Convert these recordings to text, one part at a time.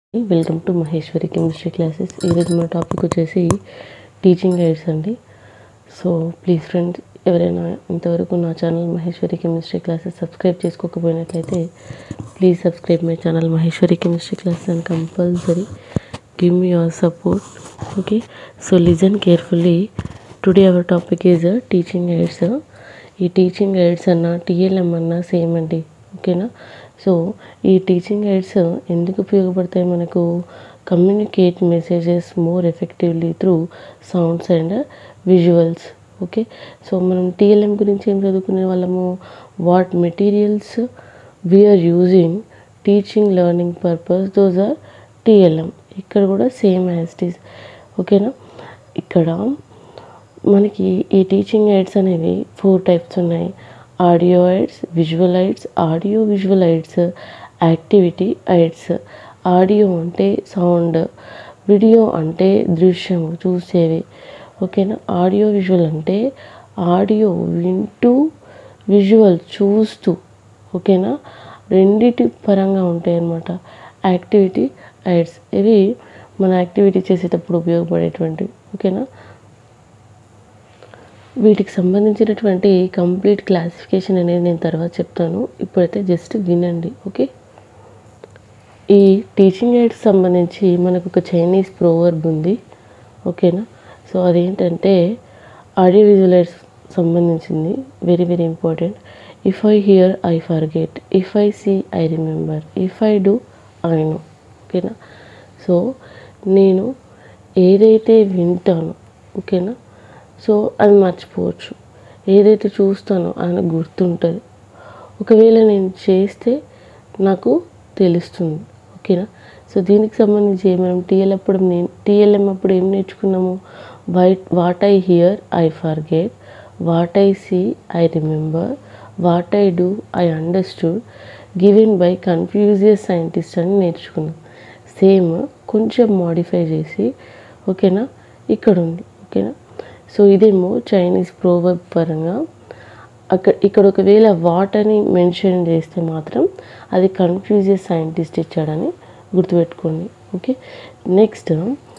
Welcome to Maheshwari chemistry classes ఈరోజు మన topic వచ్చేసి టీచింగ్ ఎయిడ్స్ అండి సో ప్లీజ్ ఫ్రెండ్స్ ఎవరైనా ఇంతవరకు నా channel Maheshwari chemistry classes subscribe చేసుకోకపోయినట్లయితే please subscribe my channel Maheshwari chemistry classes and compulsory give me your support okay so listen carefully today our topic is teaching aids ఈ teaching aids అన్న TLM అన్న same అండి ఓకేనా so ఈ teaching aids ఎందుకు ఉపయోగపడతాయి మనకు communicate messages more effectively through sounds and visuals okay so మనం టీఎల్ఎం గురించి ఏం చదువుకునే వాళ్ళము what materials we are using teaching learning purpose those are TLM ఇక్కడ కూడా సేమ్ యాజ్ ఇట్ ఈస్ ఓకేనా ఇక్కడ మనకి ఈ టీచింగ్ ఎయిడ్స్ అనేవి ఫోర్ టైప్స్ ఉన్నాయి audio aids visual aids audio visual aids activity aids audio అంటే సౌండ్ వీడియో అంటే దృశ్యం చూసేవి ఓకేనా ఆడియో విజువల్ అంటే ఆడియో వింటూ విజువల్ చూస్తూ ఓకేనా రెండిటి పరంగా ఉంటాయి అన్నమాట యాక్టివిటీ ఎయిడ్స్ ఇవి మన యాక్టివిటీ చేసేటప్పుడు ఉపయోగపడేటువంటి ఓకేనా వీటికి సంబంధించినటువంటి కంప్లీట్ క్లాసిఫికేషన్ అనేది నేను తర్వాత చెప్తాను ఇప్పుడైతే జస్ట్ వినండి ఓకే ఈ టీచింగ్ ఎయిడ్స్ సంబంధించి మనకు ఒక చైనీస్ ప్రోవర్బ్ ఉంది ఓకేనా సో అదేంటంటే ఆడియో విజువల్ ఎయిడ్స్ సంబంధించింది very very important if I hear I forget if I see I remember if I do I know ఓకేనా సో నేను ఏదైతే వింటానో ఓకేనా సో అది మర్చిపోవచ్చు ఏదైతే చూస్తానో అది గుర్తుంటుంది ఒకవేళ నేను చేస్తే నాకు తెలుస్తుంది ఓకేనా సో దీనికి సంబంధించి మనం టీఎల్ అప్పుడు నేను టీఎల్ఎం అప్పుడు ఏం నేర్చుకున్నాము white what I hear I forget what I see I remember what I do I understood given by Confucius scientist అని నేర్చుకున్నాం సేమ్ కొంచెం మాడిఫై చేసి ఓకేనా ఇక్కడ ఉంది ఓకేనా సో ఇదేమో చైనీస్ ప్రోవర్బ్ పరంగా అక్కడ ఇక్కడ ఒకవేళ వాట్ అని మెన్షన్ చేస్తే మాత్రం అది కన్ఫ్యూజియస్ సైంటిస్ట్ ఇచ్చాడని గుర్తుపెట్టుకోండి ఓకే నెక్స్ట్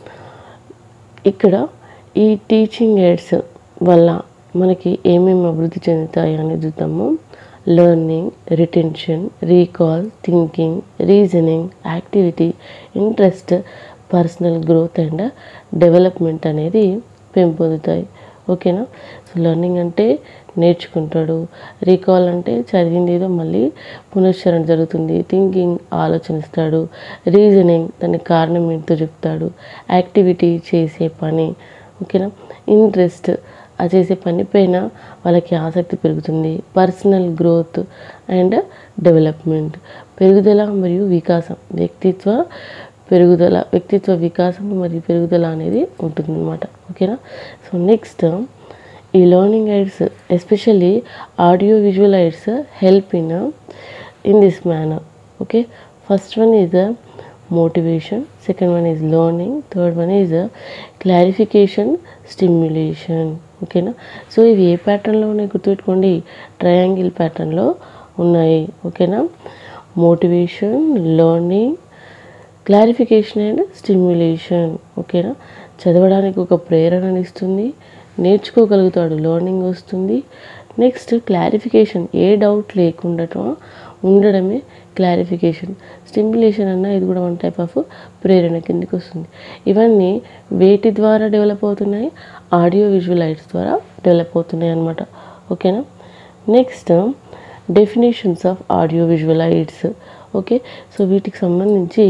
ఇక్కడ ఈ టీచింగ్ ఎయిడ్స్ వల్ల మనకి ఏమేమి అభివృద్ధి చెందుతాయి అని చూద్దాము learning retention recall thinking reasoning activity interest personal growth and development అనేది పెంపొందుతాయి ఓకేనా సో లెర్నింగ్ అంటే నేర్చుకుంటాడు రీకాల్ అంటే చదివింది ఏదో మళ్ళీ పునశ్చరణ జరుగుతుంది థింకింగ్ ఆలోచనిస్తాడు రీజనింగ్ దానికి కారణం ఏంటో చెప్తాడు యాక్టివిటీ చేసే పని ఓకేనా ఇంట్రెస్ట్ ఆ చేసే పని పైన వాళ్ళకి ఆసక్తి పెరుగుతుంది పర్సనల్ గ్రోత్ అండ్ డెవలప్మెంట్ పెరుగుదల మరియు వికాసం వ్యక్తిత్వ పెరుగుదల వ్యక్తిత్వ వికాసం మరియు పెరుగుదల అనేది ఉంటుందన్నమాట ఓకేనా సో నెక్స్ట్ ఈ learning aids especially audio visual aids help in in this manner okay first one is motivation second one is learning third one is clarification stimulation ఓకేనా సో ఇవి ఏ ప్యాటర్న్లో ఉన్నాయి గుర్తుపెట్టుకోండి ట్రయాంగిల్ ప్యాటర్న్లో ఉన్నాయి ఓకేనా motivation learning clarification and stimulation ఓకేనా చదవడానికి ఒక ప్రేరణనిస్తుంది నేర్చుకోగలుగుతాడు లెర్నింగ్ వస్తుంది నెక్స్ట్ క్లారిఫికేషన్ ఏ డౌట్ లేకుండా ఉండడమే క్లారిఫికేషన్ స్టిమ్యులేషన్ అన్న ఇది కూడా వన్ టైప్ ఆఫ్ ప్రేరణ కిందకి వస్తుంది ఇవన్నీ వేటి ద్వారా డెవలప్ అవుతున్నాయి ఆడియో విజువల్ ఐట్స్ ద్వారా డెవలప్ అవుతున్నాయి అన్నమాట ఓకేనా next definitions of audio visual aids okay so వీటికి సంబంధించి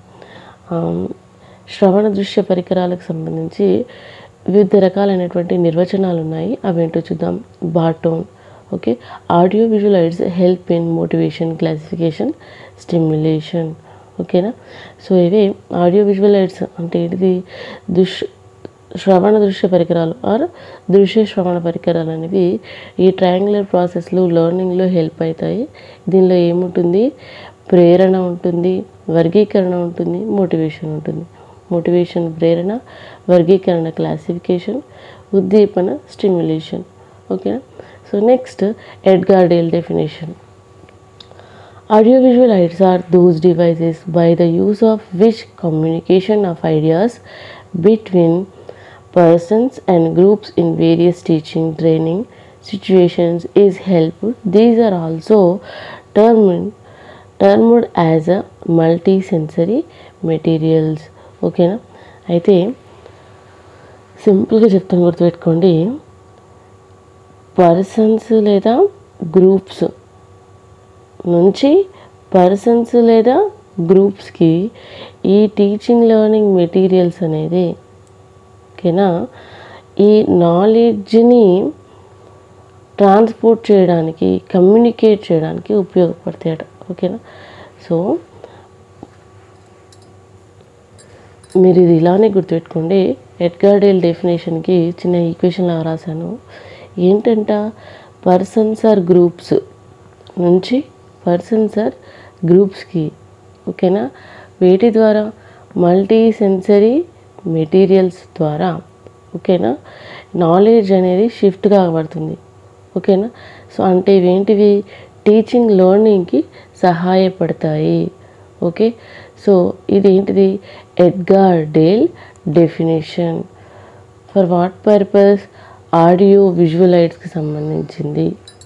శ్రవణ దృశ్య పరికరాలకు సంబంధించి వివిధ రకాలైనటువంటి నిర్వచనాలు ఉన్నాయి అవేంటో చూద్దాం బాటోన్ okay audio visual aids help in motivation classification stimulation ఓకేనా సో ఇవి ఆడియో విజువల్ ఎయిడ్స్ అంటే ఇది దుష్ శ్రవణ దృశ్య పరికరాలు ఆర్ దృశ్య శ్రవణ పరికరాలు అనేవి ఈ ట్రయాంగులర్ ప్రాసెస్లో లెర్నింగ్లో హెల్ప్ అవుతాయి దీనిలో ఏముంటుంది ప్రేరణ ఉంటుంది వర్గీకరణ ఉంటుంది మోటివేషన్ ఉంటుంది మోటివేషన్ ప్రేరణ వర్గీకరణ క్లాసిఫికేషన్ ఉద్దీపన స్టిమ్యులేషన్ ఓకేనా so next Edgar Dale definition Audiovisual aids are those devices by the use of which communication of ideas between persons and groups in various teaching training situations is helpful. These are also termed termed as a multi-sensory materials. ఓకేనా అయితే సింపుల్గా చెప్తాను గుర్తుపెట్టుకోండి persons లేదా groups నుంచి persons లేదా గ్రూప్స్కి ఈ teaching learning materials అనేది ఓకేనా ఈ నాలెడ్జ్ని ట్రాన్స్పోర్ట్ చేయడానికి కమ్యూనికేట్ చేయడానికి ఉపయోగపడతాయట ఓకేనా సో మీరు ఇది ఇలానే గుర్తుపెట్టుకోండి ఎడ్గార్డేల్ డెఫినేషన్కి చిన్న ఈక్వేషన్ లా రాశాను ఏంటంట పర్సన్స్ ఆర్ గ్రూప్స్ నుంచి పర్సన్స్ ఆర్ గ్రూప్స్కి ఓకేనా వేటి ద్వారా మల్టీ సెన్సరీ మెటీరియల్స్ ద్వారా ఓకేనా నాలెడ్జ్ అనేది షిఫ్ట్ కాబడుతుంది ఓకేనా సో అంటే ఇవేంటివి టీచింగ్ లెర్నింగ్కి సహాయపడతాయి ఓకే సో ఇదేంటిది Edgar Dale definition for what purpose audio విజువలైట్స్కి సంబంధించింది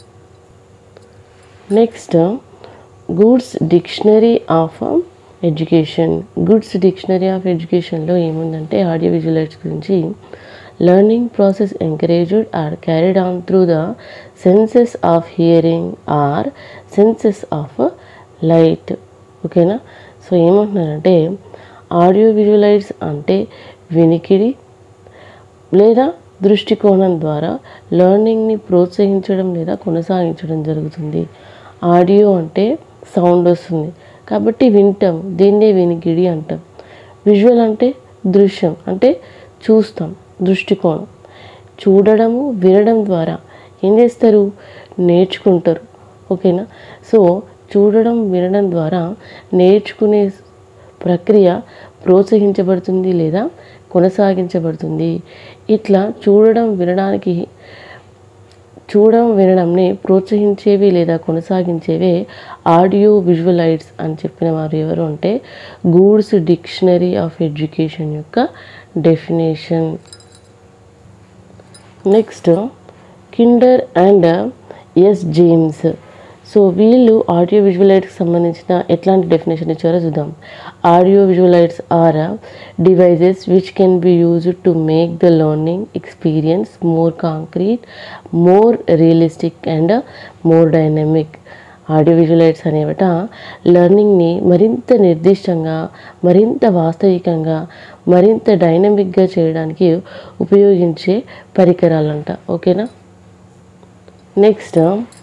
next Good's dictionary of education Good's dictionary of ఎడ్యుకేషన్లో ఏముందంటే ఆడియో విజువలైట్స్ గురించి learning process encouraged are carried on through the senses of hearing or senses of light ఓకేనా so ఏమంటున్నారంటే audio visual aids అంటే వినికిడి లేదా దృష్టికోణం ద్వారా లెర్నింగ్ని ప్రోత్సహించడం లేదా కొనసాగించడం జరుగుతుంది ఆడియో అంటే సౌండ్ వస్తుంది కాబట్టి వింటాం దీన్నే వినికిడి అంటాం విజువల్ అంటే దృశ్యం అంటే చూస్తాం దృష్టికోణం చూడడము వినడం ద్వారా ఏం చేస్తారు నేర్చుకుంటారు ఓకేనా సో చూడడం వినడం ద్వారా నేర్చుకునే ప్రక్రియ ప్రోత్సహించబడుతుంది లేదా కొనసాగించబడుతుంది ఇట్లా చూడడం వినడానికి చూడడం వినడంని ప్రోత్సహించేవి లేదా కొనసాగించేవే ఆడియో విజువలైట్స్ అని చెప్పిన వారు ఎవరు అంటే గూడ్స్ డిక్షనరీ ఆఫ్ ఎడ్యుకేషన్ యొక్క definition next Kinder and S James so వీళ్ళు ఆడియో విజువలైట్స్కి సంబంధించిన ఎట్లాంటి డెఫినేషన్ ఇచ్చారో చూద్దాం audio visual aids are devices which can be used to make the learning experience more concrete more realistic and more dynamic audio visual aids అనేవట లెర్నింగ్ని మరింత నిర్దిష్టంగా మరింత వాస్తవికంగా మరింత డైనమిక్గా చేయడానికి ఉపయోగించే పరికరాలంట ఓకేనా next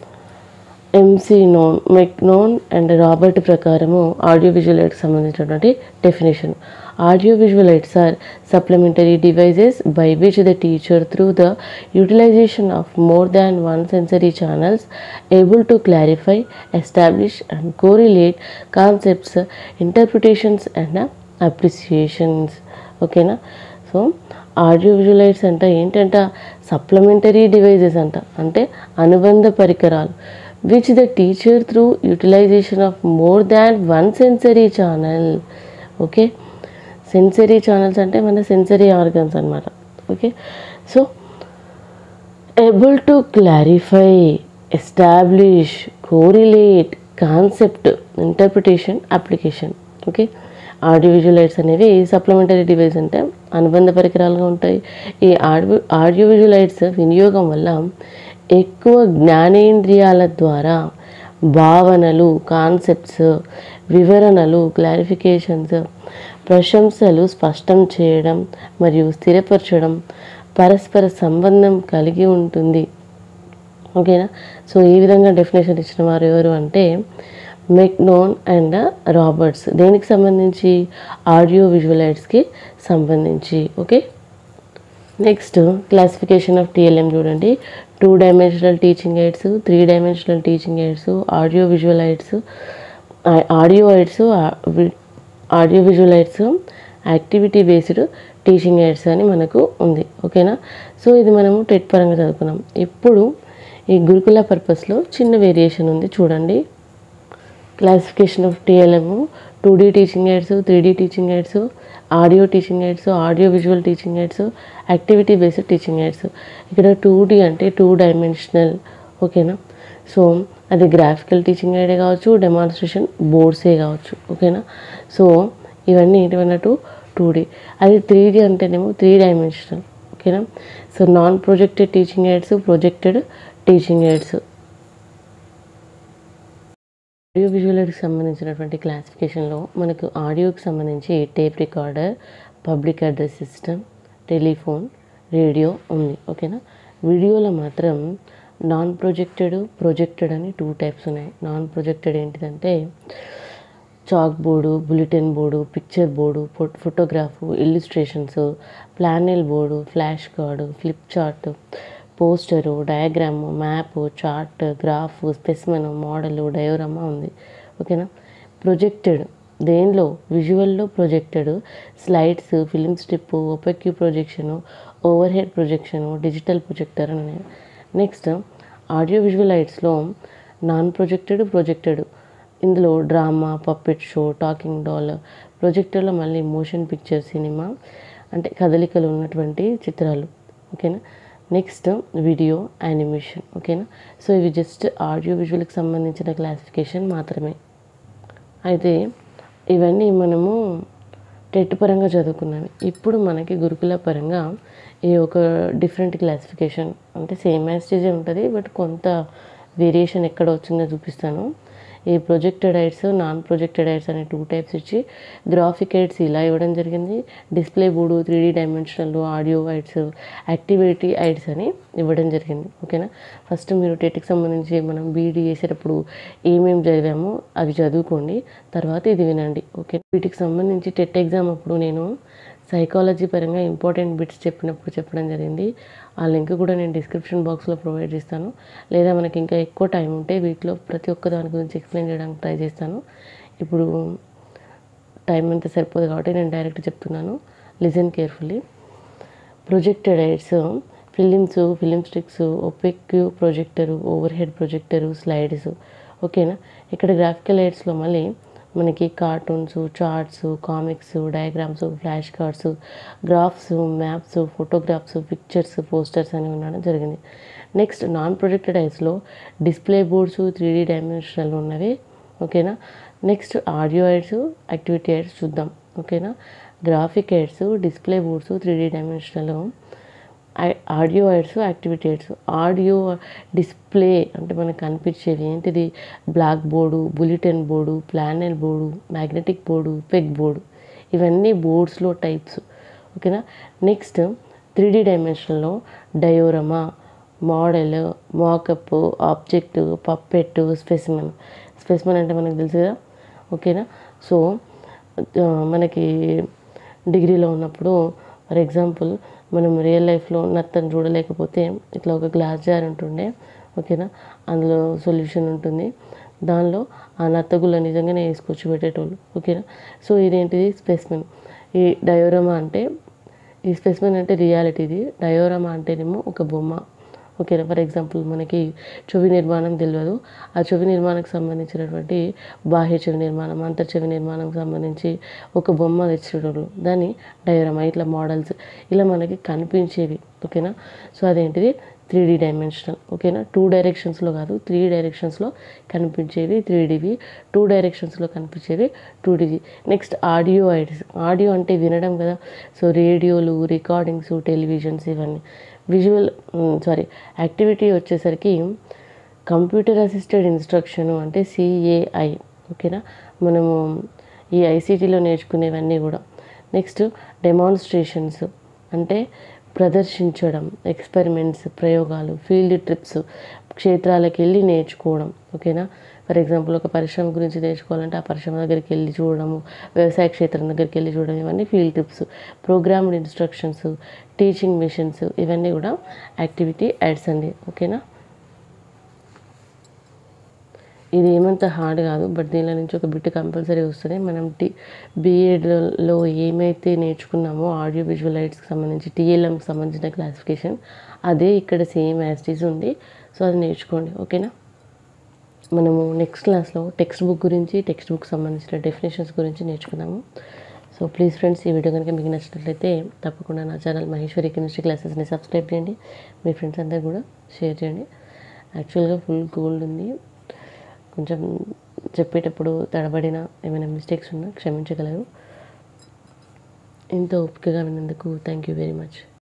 MC known McKnown and Robert ప్రకారము ఆడియో విజువలైట్కి సంబంధించినటువంటి definition audio visual aids are supplementary devices by which the teacher through the utilization of more than one sensory channels able to clarify establish and correlate concepts interpretations and appreciations ఓకేనా so audio visual aids అంటే ఏంటంట supplementary devices అంట అంటే అనుబంధ పరికరాలు which the teacher through utilization of more than one sensory channel okay sensory channels అంటే మన sensory organs అనమాట okay so able to clarify establish correlate concept interpretation application okay audio visual aids అనేవి supplementary device అంటే అనుబంధ పరికరాలుగా ఉంటాయి ఈ audio audio విజువలైట్స్ వినియోగం వల్ల ఎక్కువ జ్ఞానేంద్రియాల ద్వారా భావనలు కాన్సెప్ట్స్ వివరణలు క్లారిఫికేషన్స్ ప్రశంసలు స్పష్టం చేయడం మరియు స్థిరపరచడం పరస్పర సంబంధం కలిగి ఉంటుంది ఓకేనా సో ఈ విధంగా డెఫినేషన్ ఇచ్చిన వారు ఎవరు అంటే మెక్నోన్ అండ్ రాబర్ట్స్ దేనికి సంబంధించి ఆడియో విజువలైట్స్కి సంబంధించి okay next classification of TLM చూడండి two dimensional teaching aids three dimensional teaching aids audio visual aids audio aids audio visual aids activity based teaching aids అని మనకు ఉంది ఓకేనా సో ఇది మనము టెట్ పరంగా చదువుకున్నాం ఇప్పుడు ఈ గురుకుల పర్పస్లో చిన్న వేరియేషన్ ఉంది చూడండి classification of TLM two D teaching aids three D teaching aids audio teaching aids audio visual teaching aids activity based teaching aids ఇక్కడ టూ డీ అంటే టూ డైమెన్షనల్ ఓకేనా సో అది గ్రాఫికల్ టీచింగ్ ఎయిడే కావచ్చు డెమాన్స్ట్రేషన్ బోర్డ్సే కావచ్చు ఓకేనా సో ఇవన్నీ ఏంటివన్నట్టు టూ డీ అది త్రీ డీ అంటేనేమో త్రీ డైమెన్షనల్ ఓకేనా so non projected teaching aids projected teaching aids audio విజువల్కి సంబంధించినటువంటి క్లాసిఫికేషన్లో మనకు ఆడియోకి సంబంధించి tape recorder public address system telephone radio ఉంది ఓకేనా వీడియోలో మాత్రం నాన్ ప్రొజెక్టెడ్ ప్రొజెక్టెడ్ అని టూ టైప్స్ ఉన్నాయి నాన్ ప్రొజెక్టెడ్ ఏంటిదంటే chalk board bulletin board picture board photograph illustrations flannel board flash card flip chart poster diagram map chart graph specimen model diorama ఉంది ఓకేనా projected దేనిలో విజువల్లో projected slides film strip opaque projection overhead projection digital projector అని ఉన్నాయి next audio visual లైట్స్లో non projected projected ఇందులో drama puppet show talking doll ప్రొజెక్టర్లో మళ్ళీ మోషన్ పిక్చర్ సినిమా అంటే కదలికలు ఉన్నటువంటి చిత్రాలు ఓకేనా నెక్స్ట్ వీడియో యానిమేషన్ ఓకేనా సో ఇవి జస్ట్ ఆడియో విజువల్కి సంబంధించిన క్లాసిఫికేషన్ మాత్రమే అయితే ఇవన్నీ మనము టెట్ పరంగా చదువుకున్నవి ఇప్పుడు మనకి గురుకుల పరంగా ఈ ఒక డిఫరెంట్ క్లాసిఫికేషన్ అంటే సేమ్ యాస్టేజే ఉంటుంది బట్ కొంత వేరియేషన్ ఎక్కడ వచ్చిందో చూపిస్తాను ఈ projected aids non projected aids అనే టూ టైప్స్ ఇచ్చి గ్రాఫిక్ ఐడ్స్ ఇలా ఇవ్వడం జరిగింది display board three D dimensional audio aids activity aids అని ఇవ్వడం జరిగింది ఓకేనా ఫస్ట్ మీరు టెట్కి సంబంధించి మనం బీఈడీ చేసేటప్పుడు ఏమేమి చదివామో అవి చదువుకోండి తర్వాత ఇది వినండి ఓకే వీటికి సంబంధించి టెట్ ఎగ్జామ్ అప్పుడు నేను సైకాలజీ పరంగా ఇంపార్టెంట్ బిట్స్ చెప్పినప్పుడు చెప్పడం జరిగింది ఆ లింక్ కూడా నేను డిస్క్రిప్షన్ బాక్స్లో ప్రొవైడ్ చేస్తాను లేదా మనకి ఇంకా ఎక్కువ టైం ఉంటే వీటిలో ప్రతి ఒక్క దాని గురించి ఎక్స్ప్లెయిన్ చేయడానికి ట్రై చేస్తాను ఇప్పుడు టైం అంతా సరిపోదు కాబట్టి నేను డైరెక్ట్ చెప్తున్నాను listen carefully projected aids films film sticks opaque projector over head projector slides ఓకేనా ఇక్కడ గ్రాఫికల్ ఎయిడ్స్లో మళ్ళీ మనకి cartoons charts comics diagrams flash cards graphs maps photographs pictures posters అని ఉండడం జరిగింది నెక్స్ట్ నాన్ ప్రొజెక్టెడ్ ఐస్లో display boards three D dimensional ఉన్నవి ఓకేనా next audio aids activity aids చూద్దాం ఓకేనా graphic aids display boards three D dimensional audio aids activity aids audio display అంటే మనకు కనిపించేవి ఏంటిది black board bulletin board flannel board magnetic board peg board ఇవన్నీ బోర్డ్స్లో టైప్స్ ఓకేనా నెక్స్ట్ త్రీ డీ డైమెన్షన్లో diorama model mockup object puppet specimen specimen అంటే మనకు తెలుసు కదా ఓకేనా సో ఆ, మనకి డిగ్రీలో ఉన్నప్పుడు ఫర్ ఎగ్జాంపుల్ మనం రియల్ లైఫ్లో నత్తను చూడలేకపోతే ఇట్లా ఒక గ్లాస్ జార్ ఉంటుండే ఓకేనా అందులో సొల్యూషన్ ఉంటుంది దానిలో ఆ నత్తగుల్ల నిజంగానే వేసుకొచ్చి పెట్టేటోళ్ళు ఓకేనా సో ఇదేంటిది స్పెసిమెన్ ఈ డయోరమా అంటే ఈ స్పెసిమెన్ అంటే రియాలిటీది డయోరమా అంటేనేమో ఒక బొమ్మ ఓకేనా ఫర్ ఎగ్జాంపుల్ మనకి చెవి నిర్మాణం తెలియదు ఆ చెవి నిర్మాణానికి సంబంధించినటువంటి బాహ్య చెవి నిర్మాణం అంతర్ చెవి నిర్మాణంకి సంబంధించి ఒక బొమ్మ తెచ్చేటోళ్ళు దాన్ని డయోరమా ఇట్లా మోడల్స్ ఇలా మనకి కనిపించేవి ఓకేనా సో అదేంటిది త్రీ డీ డైమెన్షనల్ ఓకేనా టూ డైరెక్షన్స్లో కాదు త్రీ డైరెక్షన్స్లో కనిపించేవి త్రీ డీవి టూ డైరెక్షన్స్లో కనిపించేవి టూ డీవి నెక్స్ట్ ఆడియో ఐడ్స్ ఆడియో అంటే వినడం కదా సో రేడియోలు రికార్డింగ్స్ టెలివిజన్స్ ఇవన్నీ విజువల్ సారీ యాక్టివిటీ వచ్చేసరికి కంప్యూటర్ అసిస్టెడ్ ఇన్స్ట్రక్షన్ అంటే సిఏఐ ఓకేనా మనము ఈ ఐసీటీలో నేర్చుకునేవన్నీ కూడా నెక్స్ట్ డెమాన్స్ట్రేషన్స్ అంటే ప్రదర్శించడం ఎక్స్పెరిమెంట్స్ ప్రయోగాలు ఫీల్డ్ ట్రిప్స్ క్షేత్రాలకు వెళ్ళి నేర్చుకోవడం ఓకేనా ఫర్ ఎగ్జాంపుల్ ఒక పరిశ్రమ గురించి నేర్చుకోవాలంటే ఆ పరిశ్రమ దగ్గరికి వెళ్ళి చూడడము వ్యవసాయ క్షేత్రం దగ్గరికి వెళ్ళి చూడడం ఇవన్నీ field trips programmed instructions teaching machines ఇవన్నీ కూడా యాక్టివిటీ యాడ్స్ అండి ఓకేనా ఇది ఏమంత హార్డ్ కాదు బట్ దీనిలో నుంచి ఒక బిట్ కంపల్సరీ వస్తుంది మనం టీ బీఎడ్లో ఏమైతే నేర్చుకున్నామో ఆడియో విజువల్ లైట్స్కి సంబంధించి టీఎల్ఎంకి సంబంధించిన క్లాసిఫికేషన్ అదే ఇక్కడ సేమ్ యాస్టీస్ ఉంది సో అది నేర్చుకోండి ఓకేనా మనము నెక్స్ట్ క్లాస్లో టెక్స్ట్ బుక్ గురించి టెక్స్ట్ బుక్ సంబంధించిన డెఫినేషన్స్ గురించి నేర్చుకుందాము సో ప్లీజ్ ఫ్రెండ్స్ ఈ వీడియో కనుక మీకు నచ్చినట్లయితే తప్పకుండా నా ఛానల్ మహేశ్వరి కెమిస్ట్రీ క్లాసెస్ని సబ్స్క్రైబ్ చేయండి మీ ఫ్రెండ్స్ అందరు కూడా షేర్ చేయండి యాక్చువల్గా ఫుల్ గోల్డ్ ఉంది కొంచెం చెప్పేటప్పుడు తడబడిన ఏమైనా మిస్టేక్స్ ఉన్నా క్షమించగలరు ఇంత ఓపికగా విన్నందుకు థ్యాంక్ యూ వెరీ మచ్